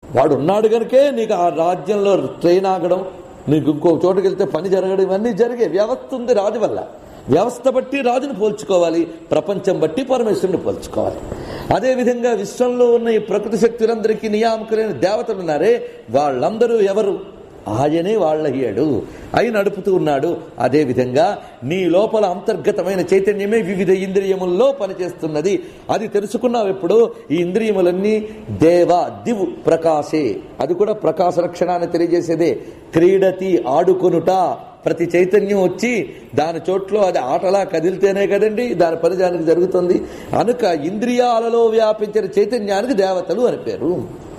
వాడు ఉన్నాడు కనుకే నీకు ఆ రాజ్యంలో ట్రైన్ ఆగడం నీకు ఇంకో చోటుకి వెళ్తే పని జరగడం ఇవన్నీ జరిగే వ్యవస్థ ఉంది రాజు వల్ల వ్యవస్థ బట్టి రాజును పోల్చుకోవాలి ప్రపంచం బట్టి పరమేశ్వరుని పోల్చుకోవాలి అదేవిధంగా విశ్వంలో ఉన్న ఈ ప్రకృతి శక్తులందరికీ నియామకులైన దేవతలు ఉన్నారే వాళ్ళందరూ ఎవరు ఆయనే వాళ్ళయ్యాడు అయి నడుపుతూ ఉన్నాడు అదేవిధంగా నీ లోపల అంతర్గతమైన చైతన్యమే వివిధ ఇంద్రియముల్లో పనిచేస్తున్నది అది తెలుసుకున్నావు ఎప్పుడు ఈ ఇంద్రియములన్నీ దేవ దివు ప్రకాశే అది కూడా ప్రకాశ లక్షణాన్ని తెలియజేసేదే క్రీడతి ఆడుకొనుట ప్రతి చైతన్యం వచ్చి దాని చోట్లో అది ఆటలా కదిలితేనే కదండి దాని పని దానికి జరుగుతుంది అనుక ఇంద్రియాలలో వ్యాపించిన చైతన్యానికి దేవతలు అని పేరు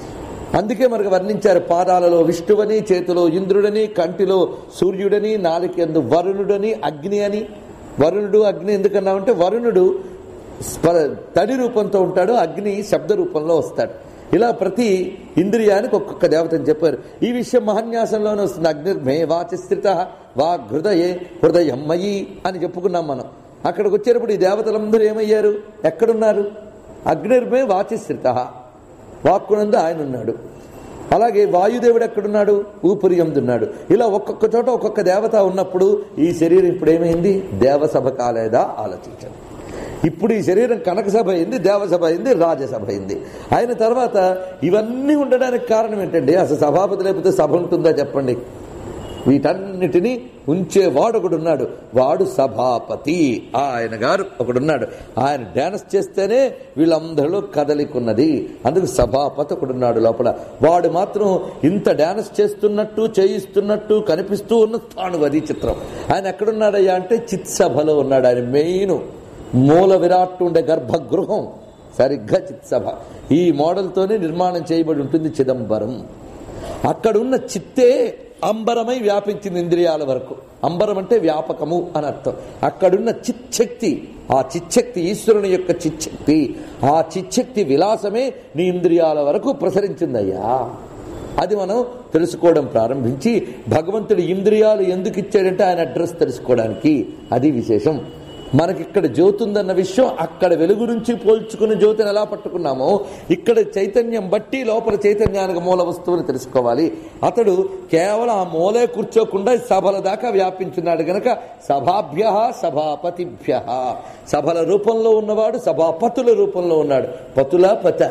అందుకే మనకు వర్ణించారు పాదాలలో విష్ణువని చేతిలో ఇంద్రుడని కంటిలో సూర్యుడని నాలుకెందు వరుణుడని అగ్ని అని వరుణుడు అగ్ని ఎందుకన్నామంటే వరుణుడు స్ప- తడి రూపంతో ఉంటాడు అగ్ని శబ్ద రూపంలో వస్తాడు ఇలా ప్రతి ఇంద్రియానికి ఒక్కొక్క దేవతని చెప్పారు ఈ విషయం మహన్యాసంలోనే వస్తుంది అగ్నిర్మే వాచస్థిత వా హృదయే హృదయమ్మయి అని చెప్పుకున్నాం మనం అక్కడికి వచ్చేటప్పుడు ఈ దేవతలందరూ ఏమయ్యారు ఎక్కడున్నారు అగ్నిర్మే వాచస్థిత వాక్కునందు ఆయన ఉన్నాడు అలాగే వాయుదేవుడు ఎక్కడున్నాడు ఊపిరి ఉన్నాడు ఇలా ఒక్కొక్క చోట ఒక్కొక్క దేవత ఉన్నప్పుడు ఈ శరీరం ఇప్పుడు ఏమైంది దేవసభ కాలేదా ఆలోచించండి ఇప్పుడు ఈ శరీరం కనక సభ అయింది దేవసభ అయింది రాజసభ అయింది అయిన తర్వాత ఇవన్నీ ఉండడానికి కారణం ఏంటండి అసలు సభాపతి లేకపోతే సభ ఉంటుందా చెప్పండి వీటన్నిటినీ ఉంచే వాడు ఒకడున్నాడు వాడు సభాపతి ఆయన గారు ఒకడున్నాడు ఆయన డాన్స్ చేస్తేనే వీళ్ళందరిలో కదలికున్నది అందుకు సభాపతి ఒకడున్నాడు లోపల వాడు మాత్రం ఇంత డాన్స్ చేస్తున్నట్టు చేయిస్తున్నట్టు కనిపిస్తూ ఉన్న తాను అది చిత్రం ఆయన ఎక్కడున్నాడయ్యా అంటే చిత్సభలో ఉన్నాడు ఆయన మెయిన్ మూల విరాట్ ఉండే గర్భగృహం సరిగ్గా చిత్సభ ఈ మోడల్తోనే నిర్మాణం చేయబడి ఉంటుంది చిదంబరం అక్కడున్న చిత్తే అంబరమై వ్యాపించింది ఇంద్రియాల వరకు అంబరం అంటే వ్యాపకము అని అర్థం అక్కడున్న చిచ్చక్తి ఆ చిచ్చక్తి ఈశ్వరుని యొక్క చిచ్చక్తి ఆ చిచ్చక్తి విలాసమే నీ ఇంద్రియాల వరకు ప్రసరించిందయ్యా అది మనం తెలుసుకోవడం ప్రారంభించి భగవంతుడి ఇంద్రియాలు ఎందుకు ఇచ్చాడంటే ఆయన అడ్రస్ తెలుసుకోవడానికి అది విశేషం మనకిక్కడ జ్యోతి ఉందన్న విషయం అక్కడ వెలుగు నుంచి పోల్చుకుని జ్యోతిని ఎలా పట్టుకున్నామో ఇక్కడ చైతన్యం బట్టి లోపల చైతన్యానికి మూల వస్తువుని తెలుసుకోవాలి అతడు కేవలం ఆ మూలే కూర్చోకుండా సభల దాకా వ్యాపించున్నాడు గనక సభాభ్య సభాపతిభ్య సభల రూపంలో ఉన్నవాడు సభాపతుల రూపంలో ఉన్నాడు పతుల పత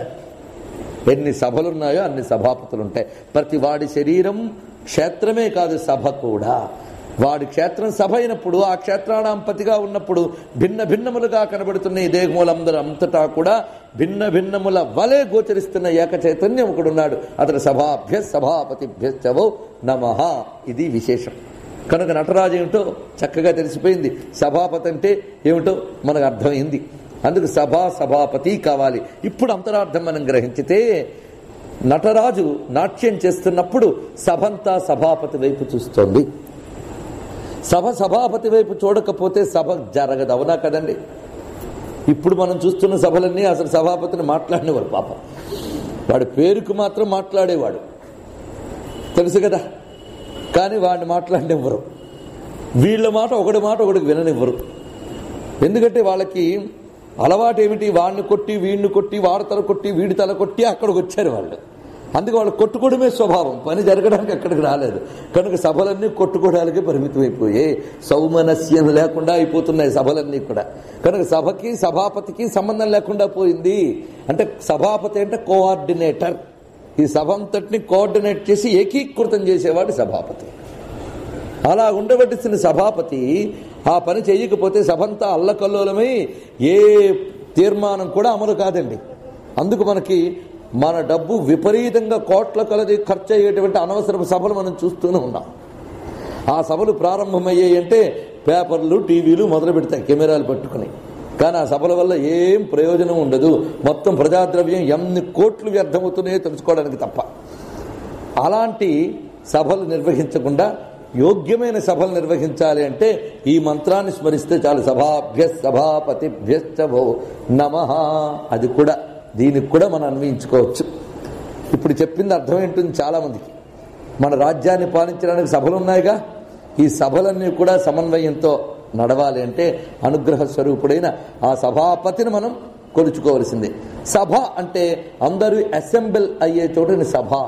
ఎన్ని సభలున్నాయో అన్ని సభాపతులు ఉంటాయి ప్రతి వాడి శరీరం క్షేత్రమే కాదు సభ కూడా వాడి క్షేత్రం సభ అయినప్పుడు ఆ క్షేత్రానాంపతిగా ఉన్నప్పుడు భిన్న భిన్నములుగా కనబడుతున్న ఈ దేహములందరూ అంతటా కూడా భిన్న భిన్నముల వలె గోచరిస్తున్న ఏక చైతన్యం ఒకడున్నాడు అతడు సభాభ్య సభాపతిభ్యశ్చవో నమ ఇది విశేషం కనుక నటరాజు ఏమిటో చక్కగా తెలిసిపోయింది సభాపతి అంటే ఏమిటో మనకు అర్థమైంది అందుకు సభా సభాపతి కావాలి ఇప్పుడు అంతరార్థం మనం గ్రహించితే నటరాజు నాట్యం చేస్తున్నప్పుడు సభంతా సభాపతి వైపు చూస్తోంది సభ సభాపతి వైపు చూడకపోతే సభ జరగదు అవునా కదండి ఇప్పుడు మనం చూస్తున్న సభలన్నీ అసలు సభాపతిని మాట్లాడినవాడు పాపం వాడి పేరుకు మాత్రం మాట్లాడేవాడు తెలుసు కదా కానీ వాడిని మాట్లాడినివ్వరు వీళ్ళ మాట ఒకటి మాట ఒకటికి విననివ్వరు ఎందుకంటే వాళ్ళకి అలవాటు ఏమిటి వాడిని కొట్టి వీడిని కొట్టి వాడి తల కొట్టి వీడి తల కొట్టి అక్కడికి వచ్చారు వాళ్ళు అందుకే వాళ్ళు కొట్టుకోవడమే స్వభావం పని జరగడానికి అక్కడికి రాలేదు కనుక సభలన్నీ కొట్టుకోవడానికి పరిమితం అయిపోయాయి సౌమనస్యం లేకుండా అయిపోతున్నాయి సభలన్నీ కూడా కనుక సభకి సభాపతికి సంబంధం లేకుండా పోయింది అంటే సభాపతి అంటే కోఆర్డినేటర్ ఈ సభ అంతటిని కోఆర్డినేట్ చేసి ఏకీకృతం చేసేవాడు సభాపతి అలా ఉండవలసిన సభాపతి ఆ పని చేయకపోతే సభంతా అల్లకల్లోలమై ఏ తీర్మానం కూడా అమలు కాదండి అందుకు మనకి మన డబ్బు విపరీతంగా కోట్ల కొలది ఖర్చు అయ్యేటువంటి అనవసరపు సభలు మనం చూస్తూనే ఉన్నాం ఆ సభలు ప్రారంభమయ్యాయి అంటే పేపర్లు టీవీలు మొదలు పెడతాయి కెమెరాలు పట్టుకుని కానీ ఆ సభల వల్ల ఏం ప్రయోజనం ఉండదు మొత్తం ప్రజాద్రవ్యం ఎన్ని కోట్లు వ్యర్థమవుతున్నాయో తెలుసుకోవడానికి తప్ప అలాంటి సభలు నిర్వహించకుండా యోగ్యమైన సభలు నిర్వహించాలి అంటే ఈ మంత్రాన్ని స్మరిస్తే చాలు సభాభ్య సభాపతిభ్యశ్చభో నమ అది కూడా దీనికి కూడా మనం అన్వయించుకోవచ్చు ఇప్పుడు చెప్పింది అర్థం ఏంటుంది చాలా మందికి మన రాజ్యాన్ని పాలించడానికి సభలు ఉన్నాయిగా ఈ సభలన్నీ కూడా సమన్వయంతో నడవాలి అంటే అనుగ్రహ స్వరూపుడైన ఆ సభాపతిని మనం కొలుచుకోవలసిందే సభ అంటే అందరూ అసెంబ్ల్ అయ్యే చోటని సభ